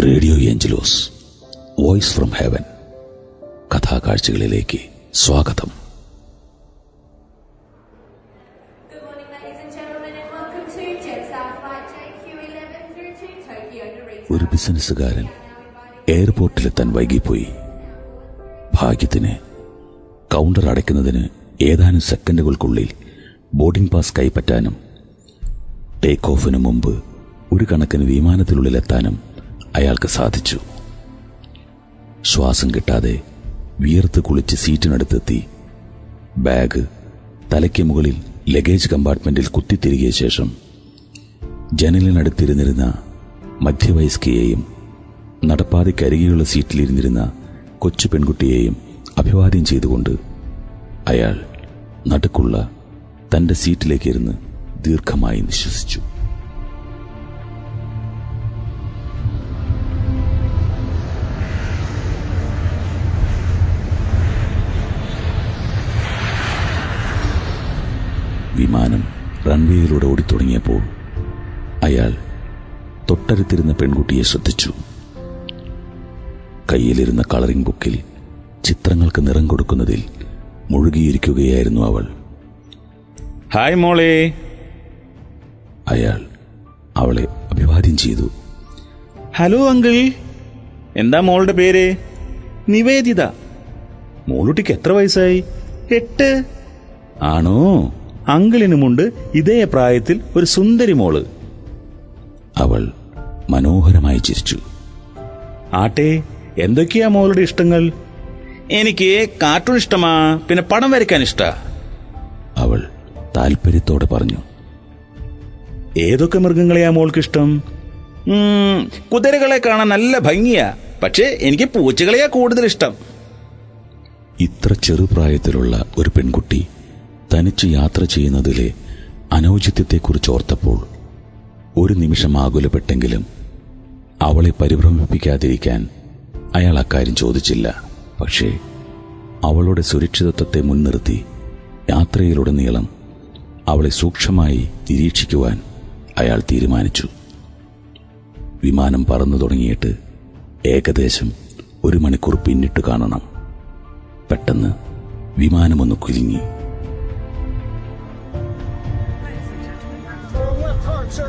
Radio Angelos voice from heaven കഥാകാഴ്ചകളിലേക്ക് സ്വാഗതം Good morning, ladies and gentlemen, and welcome to Jetstar Flight JQ11 through to Tokyo Narita. ഒരു ബിസിനസ്സുകാരൻ എയർപോർട്ടിലെത്താൻ വൈകിപ്പോയി ഭാഗ്യത്തിന് counter അടയ്ക്കുന്നതിന് ഏതാനും സെക്കൻഡുകൾക്കുള്ളിൽ ബോർഡിംഗ് പാസ് കൈപ്പറ്റാനും ടേക്ക് ഓഫിന് മുമ്പ് ഒരു കണക്കിന് വിമാനത്തിനുള്ളിലെത്താനും അയാൾക്ക് സാധിച്ചു ശ്വാസം കിട്ടാതെ വിയർത്ത് കുളിച്ച് സീറ്റിനടുത്തെത്തി ബാഗ് തലയ്ക്ക് മുകളിൽ ലഗേജ് കമ്പാർട്ട്മെന്റിൽ കുത്തിത്തിരികിയ ശേഷം ജനലിനടുത്തിരുന്നിരുന്ന മധ്യവയസ്കയെയും നടപ്പാതയ്ക്കരികെയുള്ള സീറ്റിലിരുന്നിരുന്ന കൊച്ചു പെൺകുട്ടിയെയും അഭിവാദ്യം ചെയ്തുകൊണ്ട് അയാൾ നടുക്കുള്ള തന്റെ സീറ്റിലേക്ക് ഇരുന്ന് ദീർഘമായി നിശ്വസിച്ചു വിമാനം റൺവേയിലൂടെ ഓടിത്തുടങ്ങിയപ്പോൾ അയാൾ തൊട്ടടുത്തിരുന്ന പെൺകുട്ടിയെ ശ്രദ്ധിച്ചു കയ്യിലിരുന്ന കളറിംഗ് ബുക്കിൽ ചിത്രങ്ങൾക്ക് നിറം കൊടുക്കുന്നതിൽ മുഴുകിയിരിക്കുകയായിരുന്നു അവൾ ഹായ് മോളെ അയാൾ അവളെ അഭിവാദ്യം ചെയ്തു ഹലോ അങ്കിൾ എന്താ മോളുടെ പേര് നിവേദിത മോളുട്ടിക്ക് എത്ര വയസ്സായി എട്ട് ആണോ അങ്കിളിനുമുണ്ട് ഇതേ പ്രായത്തിൽ ഒരു സുന്ദരി മോള് അവൾ മനോഹരമായി ചിരിച്ചു ആട്ടെ എന്തൊക്കെയാ മോളുടെ ഇഷ്ടങ്ങൾ എനിക്ക് കാർട്ടൂൺ ഇഷ്ടമാ പിന്നെ പടം വരയ്ക്കാൻ ഇഷ്ടാ അവൾ താൽപര്യത്തോടെ പറഞ്ഞു ഏതൊക്കെ മൃഗങ്ങളെയാ മോൾക്ക് ഇഷ്ടം ഉം, കുതിരകളെ കാണാൻ നല്ല ഭംഗിയാ പക്ഷേ എനിക്ക് പൂച്ചകളെയാ കൂടുതൽ ഇഷ്ടം ഇത്ര ചെറുപ്രായത്തിലുള്ള ഒരു പെൺകുട്ടി തനിച്ച് യാത്ര ചെയ്യുന്നതിലെ അനൗചിത്യത്തെക്കുറിച്ച് ഓർത്തപ്പോൾ ഒരു നിമിഷം ആകുലപ്പെട്ടെങ്കിലും അവളെ പരിഭ്രമിപ്പിക്കാതിരിക്കാൻ അയാൾ അക്കാര്യം ചോദിച്ചില്ല പക്ഷേ അവളുടെ സുരക്ഷിതത്വത്തെ മുൻനിർത്തി യാത്രയിലുടനീളം അവളെ സൂക്ഷ്മമായി നിരീക്ഷിക്കുവാൻ അയാൾ തീരുമാനിച്ചു വിമാനം പറന്നു തുടങ്ങിയിട്ട് ഏകദേശം ഒരു മണിക്കൂർ പിന്നിട്ട് കാണണം പെട്ടെന്ന് വിമാനമൊന്ന് കുലുങ്ങി Turn left hard, sir.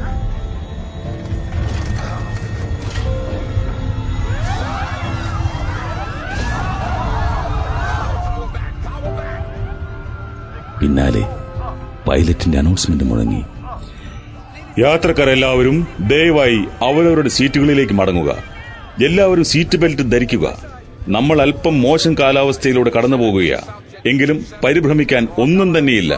പിന്നാലെ പൈലറ്റിന്റെ അനൗൺസ്മെന്റ് മുഴങ്ങി യാത്രക്കാർ എല്ലാവരും ദയവായി അവരവരുടെ സീറ്റുകളിലേക്ക് മടങ്ങുക എല്ലാവരും സീറ്റ് ബെൽറ്റ് ധരിക്കുക നമ്മൾ അല്പം മോശം കാലാവസ്ഥയിലൂടെ കടന്നു പോകുകയാ എങ്കിലും പരിഭ്രമിക്കാൻ ഒന്നും തന്നെയില്ല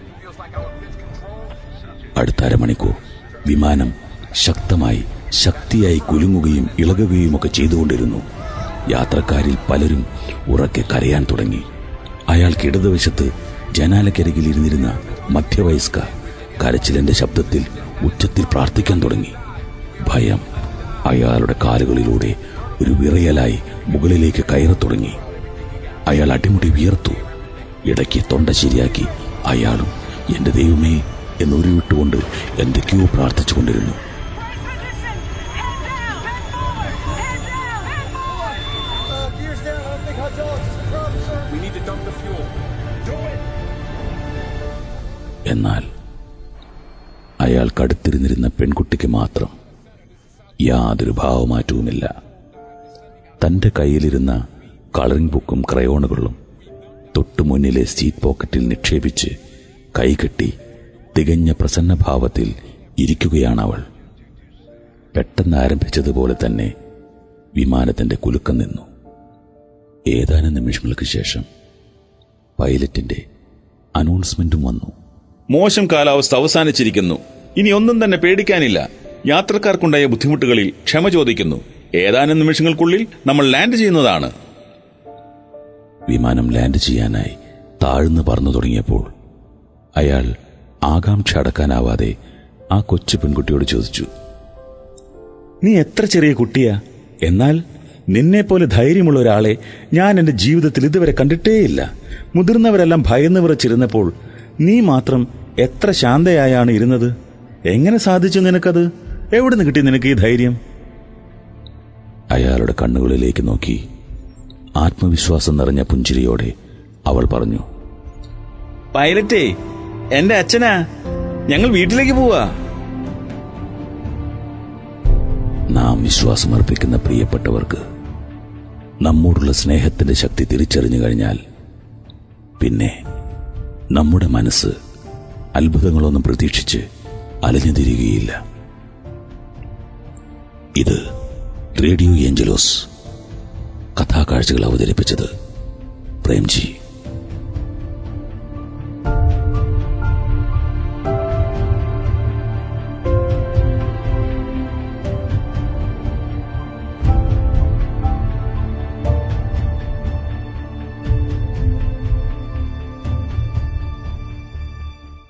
അടുത്ത അരമണിക്കൂർ വിമാനം ശക്തമായി ശക്തിയായി കുലുങ്ങുകയും ഇളകുകയും ഒക്കെ ചെയ്തുകൊണ്ടിരുന്നു യാത്രക്കാരിൽ പലരും ഉറക്കെ കരയാൻ തുടങ്ങി അയാൾക്ക് ഇടതുവശത്ത് ജനാലക്കരികിൽ ഇരുന്നിരുന്ന മധ്യവയസ്ക കരച്ചിലിന്റെ ശബ്ദത്തിൽ ഉച്ചത്തിൽ പ്രാർത്ഥിക്കാൻ തുടങ്ങി ഭയം അയാളുടെ കാലുകളിലൂടെ ഒരു വിറയലായി മുകളിലേക്ക് കയറ തുടങ്ങി അയാൾ അടിമുടി വിയർത്തു ഇടയ്ക്ക് തൊണ്ട ശരിയാക്കി അയാളും എന്റെ ദൈവമേ എന്നൊരുവിട്ടുകൊണ്ട് എന്തൊക്കെയോ പ്രാർത്ഥിച്ചുകൊണ്ടിരുന്നു Uh, gears down. I don't think hydraulics is a problem, sir. We need to dump the fuel. Do it. എന്നാൽ അയാൾക്കടുത്തിരുന്നിരുന്ന പെൺകുട്ടിക്ക് മാത്രം യാതൊരു ഭാവമാറ്റവുമില്ല തന്റെ കയ്യിലിരുന്ന കളറിംഗ് ബുക്കും ക്രയോണുകളും തൊട്ടു മുന്നിലെ സീറ്റ് പോക്കറ്റിൽ നിക്ഷേപിച്ച് കൈകെട്ടി തികഞ്ഞ പ്രസന്നഭാവത്തിൽ ഇരിക്കുകയാണ് അവൾ പെട്ടെന്ന് ആരംഭിച്ചതുപോലെ തന്നെ വിമാനത്തിന്റെ കുലുക്കം നിന്നു ഏതാനും നിമിഷങ്ങൾക്ക് ശേഷം പൈലറ്റിന്റെ അനൗൺസ്മെന്റും വന്നു മോശം കാലാവസ്ഥ അവസാനിച്ചിരിക്കുന്നു ഇനി ഒന്നും തന്നെ പേടിക്കാനില്ല യാത്രക്കാർക്കുണ്ടായ ബുദ്ധിമുട്ടുകളിൽ ക്ഷമ ചോദിക്കുന്നു ഏതാനും നിമിഷങ്ങൾക്കുള്ളിൽ നമ്മൾ ലാൻഡ് ചെയ്യുന്നതാണ് വിമാനം ലാൻഡ് ചെയ്യാനായി താഴ്ന്നു പറന്നു തുടങ്ങിയപ്പോൾ അയാൾ ആകാംക്ഷ അടക്കാനാവാതെ ആ കൊച്ചു പെൺകുട്ടിയോട് ചോദിച്ചു നീ എത്ര ചെറിയ കുട്ടിയാ എന്നാൽ നിന്നെപ്പോലെ ധൈര്യമുള്ള ഒരാളെ ഞാൻ എന്റെ ജീവിതത്തിൽ ഇതുവരെ കണ്ടിട്ടേയില്ല മുതിർന്നവരെല്ലാം ഭയന്ന് വിറച്ചിരുന്നപ്പോൾ നീ മാത്രം എത്ര ശാന്തയായാണ് ഇരുന്നത് എങ്ങനെ സാധിച്ചു നിനക്കത് എവിടെ നിന്ന് കിട്ടി നിനക്ക് ഈ ധൈര്യം അയാളുടെ കണ്ണുകളിലേക്ക് നോക്കി ആത്മവിശ്വാസം നിറഞ്ഞ പുഞ്ചിരിയോടെ അവൾ പറഞ്ഞു പൈലറ്റേ എന്റെ അച്ഛനാ ഞങ്ങൾ വീട്ടിലേക്ക് പോവാ നാം വിശ്വാസമർപ്പിക്കുന്ന പ്രിയപ്പെട്ടവർക്ക് നമ്മോടുള്ള സ്നേഹത്തിന്റെ ശക്തി തിരിച്ചറിഞ്ഞു കഴിഞ്ഞാൽ പിന്നെ നമ്മുടെ മനസ്സ് അത്ഭുതങ്ങളൊന്നും പ്രതീക്ഷിച്ച് അലഞ്ഞു തിരികയില്ല ഇത് റേഡിയോ ഏഞ്ചലോസ് കഥാകാഴ്ചകൾ അവതരിപ്പിച്ചത് പ്രേംജി